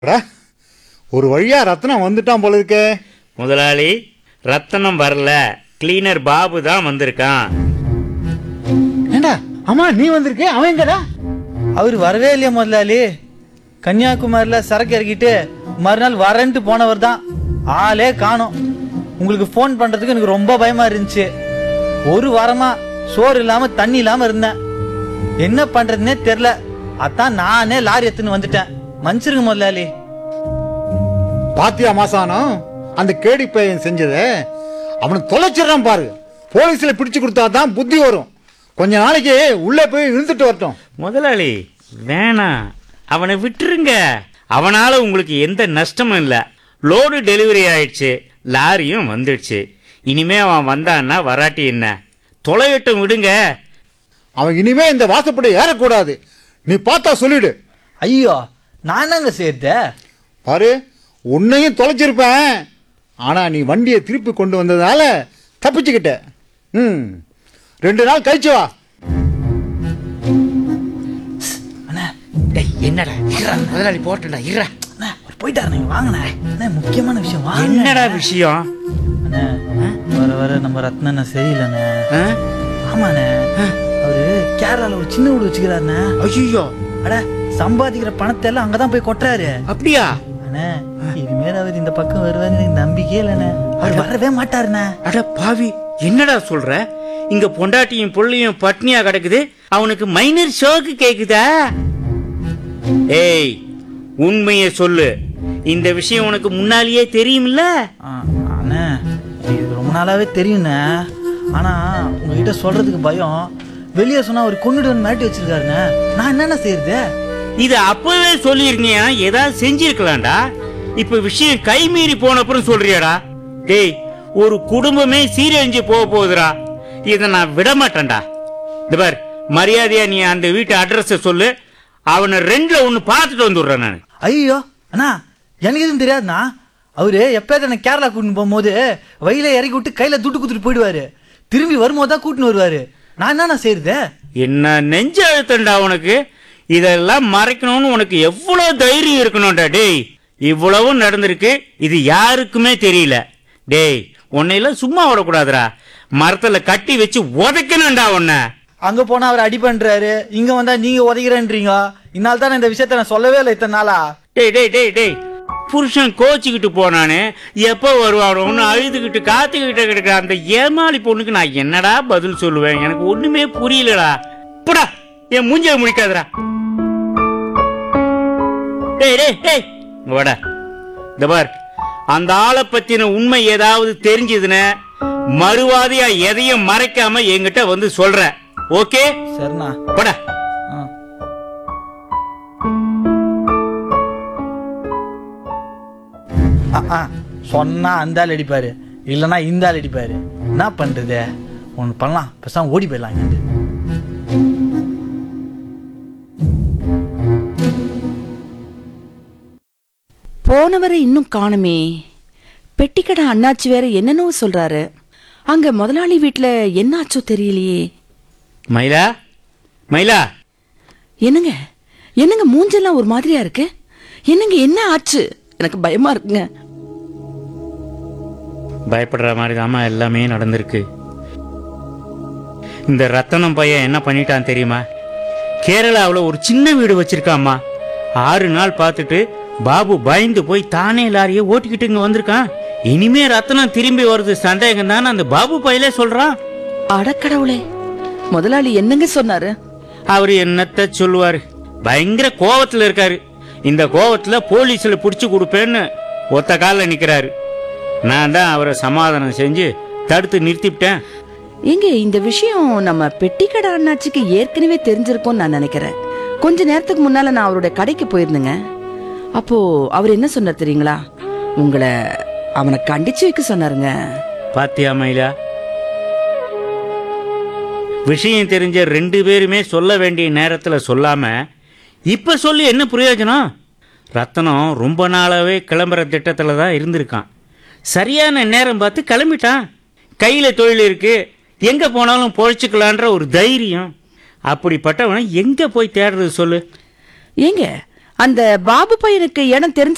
அட, ஒரு வழியா ரத்னம் வந்துட்டான் போல இருக்கே முதலாளி ரத்தனம் வரல கிளீனர் பாபு தான் வந்திருக்கான் ஏண்டா அம்மா நீ வந்திருக்கே அவன் எங்கடா அவர் வரவே இல்லையா முதலாளி கன்னியாகுமரியில் சரக்கு இறக்கிட்டு மறுநாள் வரேன்ட்டு போனவர் தான் ஆளே காணோம் உங்களுக்கு ஃபோன் பண்ணுறதுக்கு எனக்கு ரொம்ப பயமாக இருந்துச்சு ஒரு வாரமா சோறு இல்லாமல் தண்ணி இல்லாமல் இருந்தேன் என்ன பண்ணுறதுனே தெரில அதான் நானே லாரி எடுத்துன்னு வந்துட்டேன் மன்னிச்சிருங்க முதலாளி பாத்தியா மாசானம் அந்த கேடி பையன் செஞ்சதை அவனை தொலைச்சிடறான் பாரு போலீஸ்ல பிடிச்சு கொடுத்தாதான் புத்தி வரும் கொஞ்ச நாளைக்கு உள்ளே போய் இழுத்துட்டு வரட்டும் முதலாளி வேணாம் அவனை விட்டுருங்க அவனால உங்களுக்கு எந்த நஷ்டமும் இல்லை லோடு டெலிவரி ஆயிடுச்சு லாரியும் வந்துடுச்சு இனிமே அவன் வந்தான்னா வராட்டி என்ன தொலையட்டும் விடுங்க அவன் இனிமே இந்த வாசப்படி ஏறக்கூடாது நீ பார்த்தா சொல்லிடு ஐயோ நான் என்னங்க சேர்த்த பாரு உன்னையும் தொலைச்சிருப்பேன் ஆனா நீ வண்டியை திருப்பி கொண்டு வந்ததால தப்பிச்சுக்கிட்ட ம் ரெண்டு நாள் கழிச்சு வா அண்ணா டேய் என்னடா இருடா, முதலாளி போட்டடா இருடா அண்ணா அவர் போயிட்டாரு நீங்க வாங்கண்ணே அண்ணா முக்கியமான விஷயம் வாங்க என்னடா விஷயம் அண்ணா வர வர நம்ம ரத்னண்ணா சரியில்லைண்ணே ஆ? ஆமாண்ணே அவரு கேரளால ஒரு சின்ன வீடு வச்சுக்கிறாருண்ணே ஐயோ அட சம்பாதிக்கிற பணத்தை எல்லாம் அங்கதான் போய் கொட்டுறாரு அப்படியா அண்ணே இனிமேல் அவர் இந்த பக்கம் வருவாருன்னு எனக்கு நம்பிக்கையே இல்லைண்ணே அவர் வரவே மாட்டாருண்ணே அட பாவி என்னடா சொல்ற இங்க பொண்டாட்டியும் புள்ளையும் பட்னியா கிடக்குது அவனுக்கு மைனர் ஷோக்கு கேக்குதா ஏய் உண்மையை சொல்லு இந்த விஷயம் உனக்கு முன்னாலேயே தெரியும்ல ஆ, அண்ணே இது ரொம்ப நாளாவே தெரியுண்ணே ஆனா உங்ககிட்ட சொல்றதுக்கு பயம் வெளியே சொன்னா அவர் கொண்டுடுவன் மாட்டி வச்சிருக்காருண்ணே நான் என்னென்ன செய்யறது இது அப்பவே சொல்லியிருந்தியா ஏதாவது செஞ்சிருக்கலாம்டா இப்ப விஷயம் கை மீறி போன அப்புறம் சொல்றியாடா டேய் ஒரு குடும்பமே சீரழிஞ்சு போக போகுதுடா இதை நான் விட மாட்டேன்டா இந்த பார் மரியாதையா நீ அந்த வீட்டு அட்ரஸ சொல்லு அவனை ரெண்டுல ஒன்னு பார்த்துட்டு வந்துடுறேன் நான் ஐயோ அண்ணா எனக்கு எதுவும் தெரியாதுண்ணா அவரு எப்பயாவது என்ன கேரளா கூட்டின்னு போகும்போது வயல இறக்கி விட்டு கையில துட்டு குத்துட்டு போயிடுவாரு திரும்பி வரும்போது தான் கூட்டின்னு வருவாரு நான் என்னண்ணா செய்யறது என்ன நெஞ்ச அழுத்தண்டா உனக்கு இதெல்லாம் மறைக்கணும்னு உனக்கு எவ்வளவு தைரியம் இருக்கணும்டா டேய் இவ்வளவும் நடந்திருக்கு இது யாருக்குமே தெரியல டேய் உன்னையெல்லாம் சும்மா விடக்கூடாதுடா மரத்துல கட்டி வச்சு உதைக்கணும்டா உன்னை அங்க போனா அவர் அடி பண்றாரு இங்க வந்தா நீங்க உதைக்கிறேன்றீங்க இந்நாள் தான் இந்த விஷயத்த நான் சொல்லவே இல்லை இத்தனை நாளா டேய் டேய் டேய் டேய் புருஷன் கோச்சிக்கிட்டு போனானே எப்போ வருவானோன்னு அழுதுகிட்டு காத்துக்கிட்டு கிடக்குற அந்த ஏமாளி பொண்ணுக்கு நான் என்னடா பதில் சொல்லுவேன் எனக்கு ஒண்ணுமே புரியலடா போடா என் மூஞ்சிய முடிக்காதடா டேய் டேய் டேய் இங்க வாடா இந்த பார் அந்த ஆளை பத்தின உண்மை ஏதாவது தெரிஞ்சதுன்னு மறுவாதியா எதையும் மறைக்காம என்கிட்ட வந்து சொல்ற ஓகே சரிண்ணா போடா ஆ. ஆ, ஆ, சொன்னா அந்த ஆள் அடிப்பாரு இல்லைன்னா இந்த ஆள் அடிப்பாரு என்ன பண்றது ஒன்று பண்ணலாம் பேசாம ஓடி போயிடலாம் இங்கிருந்து போனவரை இன்னும் காணுமே பெட்டிக்கடை அண்ணாச்சி வேற என்னென்னவோ சொல்றாரு அங்க முதலாளி வீட்ல என்னாச்சோ தெரியலையே மயிலா மயிலா என்னங்க என்னங்க மூஞ்செல்லாம் ஒரு மாதிரியா இருக்கு என்னங்க என்ன ஆச்சு எனக்கு பயமா இருக்குங்க பயப்படுற மாதிரி தாம்மா எல்லாமே நடந்திருக்கு இந்த ரத்தனம் பையன் என்ன பண்ணிட்டான் தெரியுமா கேரளாவில் ஒரு சின்ன வீடு வச்சிருக்காம்மா ஆறு நாள் பார்த்துட்டு பாபு பயந்து போய் தானே லாரியை ஓட்டிக்கிட்டு இங்க வந்திருக்கான் இனிமே ரத்தனம் திரும்பி வருது சந்தேகம் தானே அந்த பாபு பையலே சொல்றான் அடக்கடவுளே முதலாளி என்னங்க சொன்னாரு அவர் என்னத்த சொல்லுவாரு பயங்கர கோவத்துல இருக்காரு இந்த கோவத்துல போலீஸ்ல புடிச்சு கொடுப்பேன்னு ஒத்த காலில் நிக்கிறாரு நான் தான் அவரை சமாதானம் செஞ்சு தடுத்து நிறுத்திவிட்டேன் எங்க இந்த விஷயம் நம்ம பெட்டிக்கடை அண்ணாச்சிக்கு ஏற்கனவே தெரிஞ்சிருக்கும்னு நான் நினைக்கிறேன் கொஞ்ச நேரத்துக்கு முன்னால நான் அவருடைய கடைக்கு போயிருந்தேங்க அப்போ அவர் என்ன சொன்னார் தெரியுங்களா உங்களை அவனை கண்டிச்சு வைக்க சொன்னாருங்க பாத்தியா மயிலா விஷயம் தெரிஞ்ச ரெண்டு பேருமே சொல்ல வேண்டிய நேரத்துல சொல்லாம இப்ப சொல்லி என்ன பிரயோஜனம் ரத்தனம் ரொம்ப நாளாவே கிளம்புற திட்டத்துல தான் இருந்திருக்கான் சரியான நேரம் பார்த்து கிளம்பிட்டான் கையில தொழில் இருக்கு எங்க போனாலும் பொழைச்சுக்கலான்ற ஒரு தைரியம் அப்படிப்பட்டவனை எங்க போய் தேடுறது சொல்லு ஏங்க அந்த பாபு பையனுக்கு இடம் தெரிஞ்ச